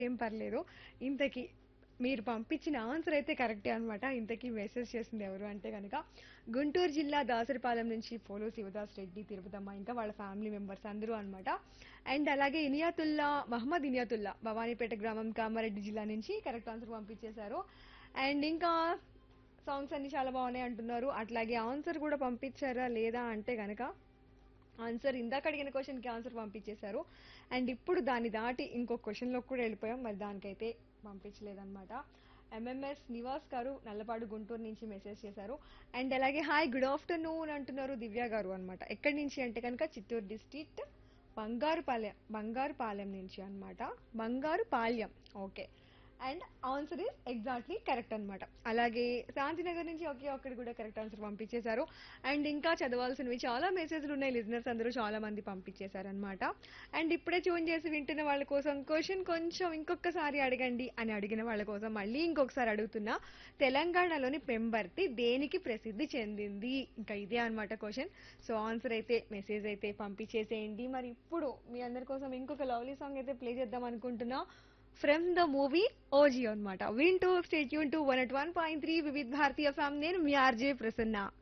ఏం పర్లేదు ఇంతకీ మీరు పంపించిన ఆన్సర్ అయితే కరెక్టే అనమాట ఇంతకీ మెసేజ్ చేసింది ఎవరు అంటే కనుక గుంటూరు జిల్లా దాసరిపాలెం నుంచి పోలో శివదాస్ రెడ్డి తిరుపతమ్మ ఇంకా వాళ్ళ ఫ్యామిలీ మెంబర్స్ అందరూ అనమాట అండ్ అలాగే ఇనియాతుల్లా మహమ్మద్ ఇనియాతుల్లా భవానీపేట గ్రామం కామారెడ్డి జిల్లా నుంచి కరెక్ట్ ఆన్సర్ పంపించేశారు అండ్ ఇంకా సాంగ్స్ అన్ని చాలా బాగున్నాయి అంటున్నారు అట్లాగే ఆన్సర్ కూడా పంపించారా లేదా అంటే కనుక ఆన్సర్ ఇందాక అడిగిన క్వశ్చన్కి ఆన్సర్ పంపించేశారు అండ్ ఇప్పుడు దాన్ని దాటి ఇంకో క్వశ్చన్లోకి కూడా వెళ్ళిపోయాం మరి దానికైతే పంపించలేదన్నమాట ఎంఎంఎస్ నివాస్ గారు నల్లపాడు గుంటూరు నుంచి మెసేజ్ చేశారు అండ్ అలాగే హాయ్ గుడ్ ఆఫ్టర్నూన్ అంటున్నారు దివ్య గారు అనమాట ఎక్కడి నుంచి అంటే కనుక చిత్తూరు డిస్ట్రిక్ట్ బంగారుపాలెం బంగారుపాలెం నుంచి అన్నమాట Bangaru Palyam okay and answer is exactly correct అన్నమాట అలాగే శాంతినగర్ నుంచి ఒకే ఒక్కటి కూడా కరెక్ట్ ఆన్సర్ పంపించేశారు అండ్ ఇంకా చదవాల్సినవి చాలా మెసేజ్లు ఉన్నాయి లిజనర్స్ అందరూ చాలా మంది పంపించేశారనమాట అండ్ ఇప్పుడే ట్యూన్ చేసి వింటున్న వాళ్ళ కోసం క్వశ్చన్ కొంచెం ఇంకొకసారి అడగండి అని అడిగిన వాళ్ళ కోసం మళ్ళీ ఇంకొకసారి అడుగుతున్నా తెలంగాణలోని పెంబర్తి దేనికి ప్రసిద్ధి చెందింది ఇంకా ఇదే అన్నమాట క్వశ్చన్ సో ఆన్సర్ అయితే మెసేజ్ అయితే పంపించేసేయండి మరి ఇప్పుడు మీ అందరి కోసం ఇంకొక లవ్లీ సాంగ్ అయితే ప్లే చేద్దాం అనుకుంటున్నా ఫ్రమ్ ద మూవీ ఓజీ అనమాట విన్ టూ స్టేట్ యూన్ to one at one point three Vividh Bharatiya FM నేను మీ ఆర్జే ప్రసన్న